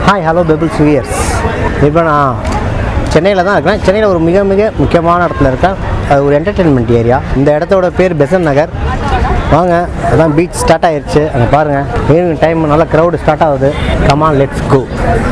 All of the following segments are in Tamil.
ஹாய் ஹலோ பெபிள் சுவியர்ஸ் இப்போ நான் சென்னையில் தான் இருக்கேன் சென்னையில் ஒரு மிக மிக முக்கியமான இடத்துல இருக்கேன் அது ஒரு என்டர்டெயின்மெண்ட் ஏரியா இந்த இடத்தோட பேர் பெசன் நகர் வாங்க அதான் பீச் ஸ்டார்ட் ஆயிருச்சு அங்கே பாருங்கள் ஈவினிங் டைம் நல்லா க்ரௌடு ஸ்டார்ட் ஆகுது கமான் லெட்ஸ் கோ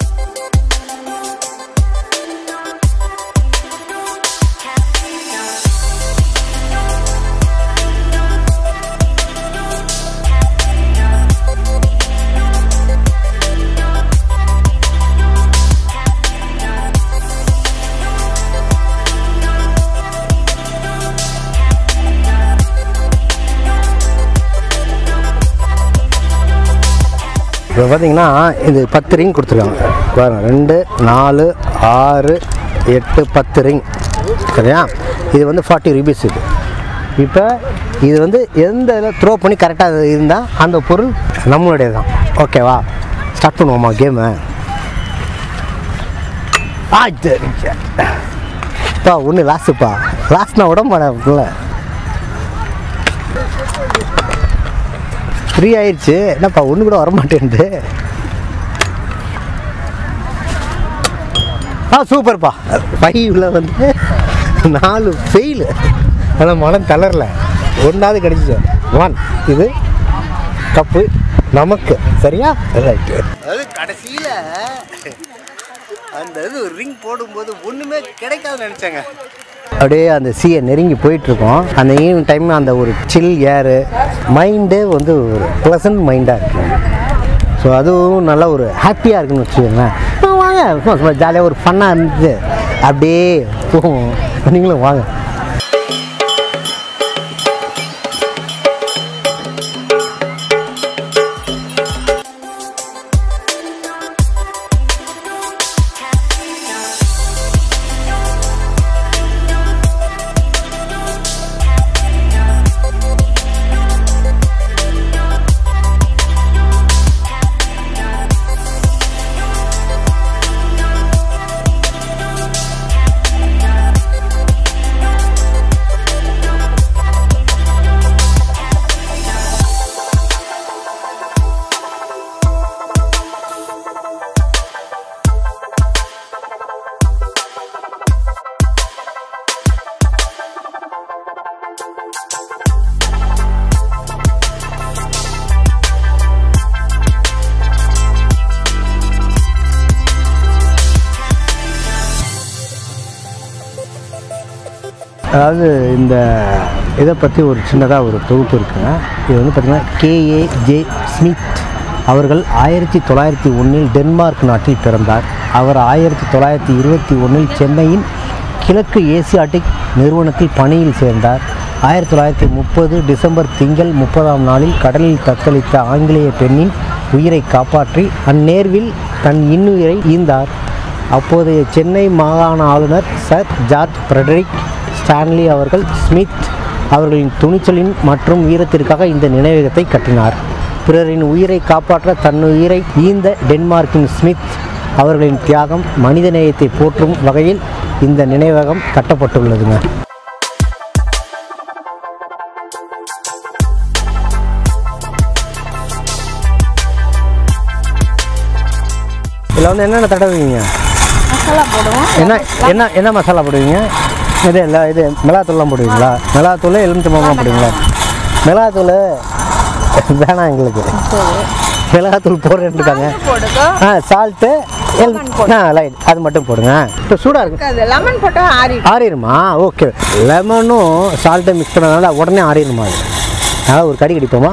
இப்போ பார்த்தீங்கன்னா இது பத்து ரிங் கொடுத்துருக்காங்க பாருங்க ரெண்டு நாலு ஆறு எட்டு பத்து ரிங் சரியா இது வந்து ஃபார்ட்டி ருபீஸ் இது இப்போ இது வந்து எந்த இதில் த்ரோ பண்ணி கரெக்டாக இருந்தால் அந்த பொருள் நம்மளுடைய தான் ஓகேவா ஸ்டார்ட் பண்ணுவோமா கேமு ஆ சரிப்பா ஒன்று லாஸ்ட்டுப்பா லாஸ்ட் நான் விட மாட்டேன் ஃப்ரீ ஆயிடுச்சு என்னப்பா ஒன்று கூட வர மாட்டேன்து ஆ சூப்பர்ப்பா ஃபைவ்ல வந்து நாலு ஃபெயிலு ஆனால் மனம் தளரல ஒன்றாவது கிடைச்சிச்சு ஒன் இது கப்பு நமக்கு சரியா ரைட்டு அது கடைசியில் அந்த இது ரிங் போடும்போது ஒன்றுமே கிடைக்காதுன்னு நினச்சாங்க அப்படியே அந்த சீயை நெருங்கி போயிட்டுருக்கோம் அந்த ஈவினிங் டைம் அந்த ஒரு சில் ஏரு மைண்டே வந்து ஒரு ப்ளசன்ட் மைண்டாக இருக்கு ஸோ அதுவும் நல்லா ஒரு ஹாப்பியாக இருக்குன்னு வச்சுக்கோங்களேன் ஆ, வாங்க சும்மா சும்மா ஜாலியாக ஒரு ஃபன்னாக இருந்துச்சு அப்படியே போவோம் நீங்களும் வாங்க அதாவது இந்த இதை பற்றி ஒரு சின்னதாக ஒரு தொகுப்பு இருக்குங்க இது வந்து பார்த்திங்கன்னா கேஏ ஜே ஸ்மித் அவர்கள் ஆயிரத்தி தொள்ளாயிரத்தி ஒன்றில் டென்மார்க் நாட்டில் பிறந்தார் அவர் ஆயிரத்தி தொள்ளாயிரத்தி இருபத்தி ஒன்றில் சென்னையின் கிழக்கு ஏசியாட்டிக் நிறுவனத்தில் பணியில் சேர்ந்தார் ஆயிரத்தி தொள்ளாயிரத்தி முப்பது டிசம்பர் திங்கள் முப்பதாம் நாளில் கடலில் தத்தளித்த ஆங்கிலேய பெண்ணின் உயிரை காப்பாற்றி அந்நேர்வில் தன் இன்னுயிரை ஈந்தார் அப்போதைய சென்னை மாகாண ஆளுநர் சர் ஜார்ஜ் ஃப்ரெடரிக் ஸ்டான்லி அவர்கள் ஸ்மித் அவர்களின் துணிச்சலின் மற்றும் வீரத்திற்காக இந்த நினைவகத்தை கட்டினார் பிறரின் உயிரை காப்பாற்ற தன்னுயிரை ஈந்த டென்மார்க்கின் ஸ்மித் அவர்களின் தியாகம் மனிதநேயத்தை போற்றும் வகையில் இந்த நினைவகம் கட்டப்பட்டுள்ளதுங்க இதில் வந்து என்னென்ன தடவுவீங்க மசாலா போடுவோம் என்ன என்ன என்ன மசாலா போடுவீங்க இது இல்லை இது மிளகாத்தூள்லாம் போடுவீங்களா மிளகாத்தூள் எலுமிச்சம்பழம்லாம் போடுவீங்களா மிளகாத்தூள் வேணாம் எங்களுக்கு மிளகாத்தூள் போடுறேன்னு இருக்காங்க போடுங்க ஆ சால்ட்டு எல் ஆ லைட் அது மட்டும் போடுங்க இப்போ சூடாக இருக்கு அது லெமன் போட்டா ஆறி ஆறிடுமா ஓகே லெமனும் சால்ட்டும் மிக்ஸ் பண்ணனால உடனே ஆறிடுமா அது அதனால் ஒரு கடி கடிப்போமா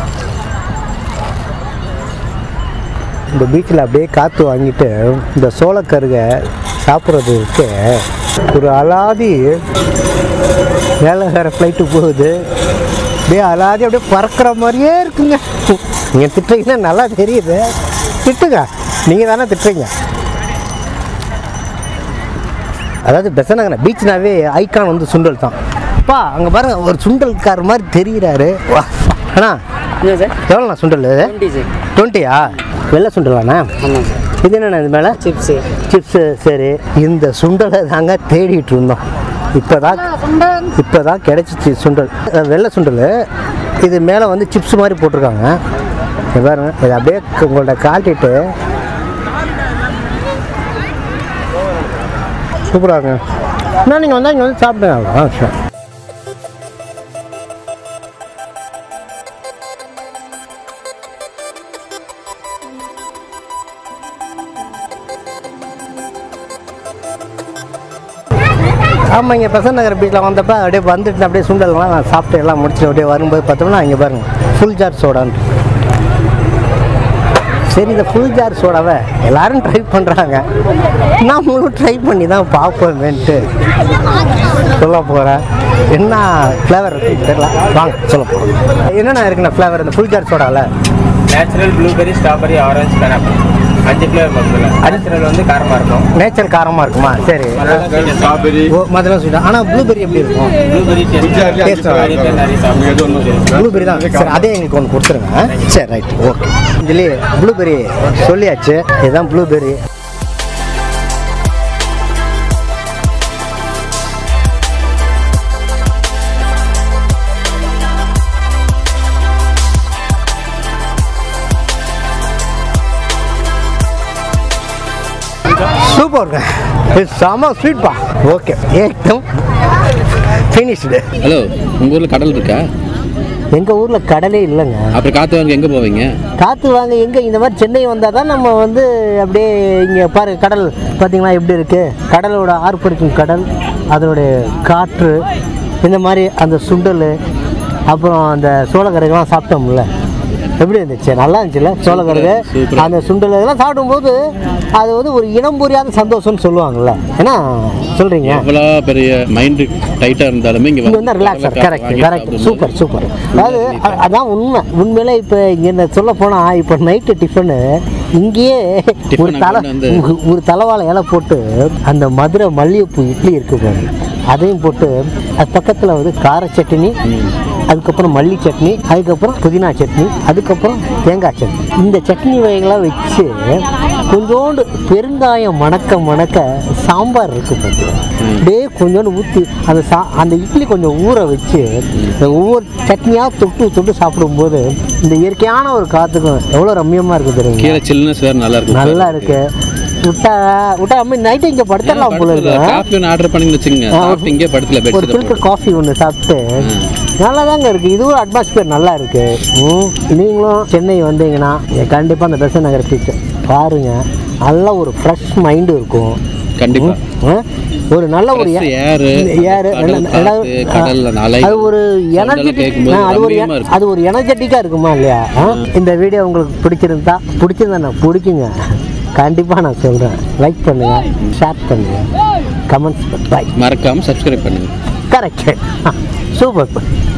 இந்த பீச்சில் அப்படியே காற்று வாங்கிட்டு இந்த சோளக்கருகை சாப்பிட்றது இருக்கு ஒரு அலாதி மேலே வேறு ஃப்ளைட்டு போகுது அப்படியே அலாதி அப்படியே பறக்கிற மாதிரியே இருக்குங்க நீங்கள் திட்டுறீங்கன்னா நல்லா தெரியுது திட்டுங்க நீங்கள் தானே திட்டுறீங்க அதாவது பெசனகன பீச்னாவே ஐகான் வந்து சுண்டல் தான் அப்பா அங்கே பாருங்க ஒரு சுண்டல்கார மாதிரி தெரிகிறாரு வா அண்ணா இல்லை சார் எவ்வளோண்ணா சுண்டல் டுவெண்ட்டி சார் டுவெண்ட்டியா வெள்ளை சுண்டலாண்ணா ஆமாம் சார் இது என்னண்ணா இது மேலே சிப்ஸு சிப்ஸு சரி இந்த சுண்டலை தாங்க தேடிட்டு இருந்தோம் இப்போ தான் இப்போ தான் கிடச்சிச்சு சுண்டல் அஹ் வெள்ளை சுண்டல் இது மேலே வந்து சிப்ஸ் மாதிரி போட்டிருக்காங்க இங்க பாருங்க இதை அப்படியே உங்கள்ட்ட காட்டிட்டு சூப்பராக இருக்குங்க என்ன நீங்கள் வந்தால் இங்கே வந்து சாப்பிடுங்க அவ்வளோ ஆ சரி ஆமாம் இங்கே பெசன் நகர் பீச்சில் வந்தப்போ அப்படியே வந்துட்டு அப்படியே சுண்டல்லாம் நான் சாப்பிட்டு எல்லாம் முடிச்சுட்டு அப்படியே வரும்போது பார்த்தோம்னா இங்கே பாருங்க ஃபுல் ஜார் சோடான்ட்டு சரி இந்த ஃபுல் ஜார் சோடாவை எல்லாரும் ட்ரை பண்ணுறாங்க நம்மளும் ட்ரை பண்ணி தான் பார்ப்போமேன்ட்டு சொல்ல போகிறேன் என்ன ஃப்ளேவர் இருக்குன்னு தெரியல வாங்க சொல்ல போகிறோம் என்னென்ன இருக்குண்ணா ஃப்ளேவர் இந்த full jar சோடாவில் natural blueberry strawberry orange pineapple அஞ்சு ஃப்ளேவர் மொத்தத்தில் நேச்சுரல் வந்து காரமாக இருக்கும் நேச்சர் காரமாக இருக்குமா சரி ஸ்ட்ராபெரி ஓ மதுரை ஸ்வீட் ஆனால் ப்ளூபெரி எப்படி இருக்கும் ப்ளூபெரி Taste நல்லா நிறைய ப்ளூபெரி தான் சரி அதே எங்களுக்கு ஒன்று கொடுத்துருங்க சரி ரைட் ஓகே இதுலேயே ப்ளூபெரி சொல்லியாச்சு இதுதான் ப்ளூபெரி சூப்பர்ங்க இது செம ஸ்வீட்பா ஓகே ஏக்தம் ஃபினிஷ்டு ஹலோ உங்கள் ஊரில் கடல் இருக்கா எங்கள் ஊரில் கடலே இல்லைங்க அப்புறம் காற்று வாங்க எங்கே போவீங்க காற்று வாங்க எங்கே இந்த மாதிரி சென்னை வந்தால் தான் நம்ம வந்து அப்படியே இங்கே பாரு கடல் பார்த்தீங்களா எப்படி இருக்குது கடலோட ஆர்ப்பரிக்கும் கடல் அதனுடைய காற்று இந்த மாதிரி அந்த சுண்டல் அப்புறம் அந்த சோளக்கரைகள்லாம் சாப்பிட்டோம்ல எப்படி இருந்துச்சு நல்லா இருந்துச்சுல்ல சோளக்கருகு சூப்பரா. அந்த சுண்டல் இதெல்லாம் சாப்பிடும்போது அது வந்து ஒரு இனம் புரியாத சந்தோஷம்னு சொல்லுவாங்கல்ல ஏன்னா சொல்கிறீங்க எவ்வளோ பெரிய மைண்டு டைட்டாக இருந்தாலுமே இங்கே இங்கே வந்து ரிலாக்ஸர் கரெக்ட் கரெக்ட் சூப்பர் சூப்பர் அதாவது அ- அதான் உண்மை உண்மையிலே இப்போ இங்கே சொல்ல போனால் இப்போ நைட்டு டிஃபனு இங்கேயே ஒரு டிஃபனை தலை கொண்டு வந்து- ஒரு- ஒரு தலைவாழை இலை போட்டு அந்த மதுரை மல்லிகைப்பூ இட்லி இருக்கு பாரு அதையும் போட்டு அது பக்கத்தில் வந்து கார சட்னி அதுக்கப்புறம் மல்லி சட்னி அதுக்கப்புறம் புதினா சட்னி அதுக்கப்புறம் தேங்காய் சட்னி இந்த சட்னி வகைகளாக வச்சு கொஞ்சோண்டு பெருங்காயம் மணக்க மணக்க சாம்பார் இருக்கு பார்த்தீங்க அப்படியே கொஞ்சோண்டு ஊற்றி அந்த சா அந்த இட்லி கொஞ்சம் ஊற வச்சு இந்த ஒவ்வொரு சட்னியாக தொட்டு தொட்டு சாப்பிடும்போது இந்த இயற்கையான ஒரு காற்றுக்கும் எவ்வளோ ரம்மியமாக இருக்குது தெரியுங்க கீழே சில்னஸ் வேறு நல்லா இருக்கும் நல்லா இருக்கு விட்டா விட்டா அம்மா நைட்டு இங்கே படுத்துடலாம் போல இருக்கு காஃபி ஒன்று ஆர்டர் பண்ணி வச்சுங்க ஆ, சாப்பிட்டு இங்கே படுத்துல ஒரு பெட்ஷீட் ஃபில்டர் காஃபி ஒன்று சாப்பிட்டு நல்லா தாங்க இருக்குது இதுவும் அட்மாஸ்பியர் நல்லா இருக்கு ம், நீங்களும் சென்னை வந்தீங்கன்னா கண்டிப்பாக அந்த பெசன் நகர் பீச் பாருங்க நல்ல ஒரு ஃப்ரெஷ் மைண்டு இருக்கும் கண்டிப்பாக ஆ? ஒரு நல்ல ஒரு Fresh air, ஏர் கடல் காத்து, கடல்ல அலை, அது ஒரு sound எனர்ஜெட்டிக் எல்லாம் கேட்கும்போது அது ஒரு ரம்மியமா இருக்கும். அது ஒரு எனர்ஜெட்டிக்காக இருக்குமா இல்லையா ஆ? இந்த வீடியோ உங்களுக்கு பிடிச்சிருந்தா பிடிச்சிருந்தா நான் பிடிக்குங்க கண்டிப்பாக நான் சொல்கிறேன் லைக் பண்ணுங்க ஷேர் பண்ணுங்க கமெண்ட்ஸ் பை மறக்காமல் சப்ஸ்கிரைப் பண்ணுங்க கரெக்ட் சூப்பர்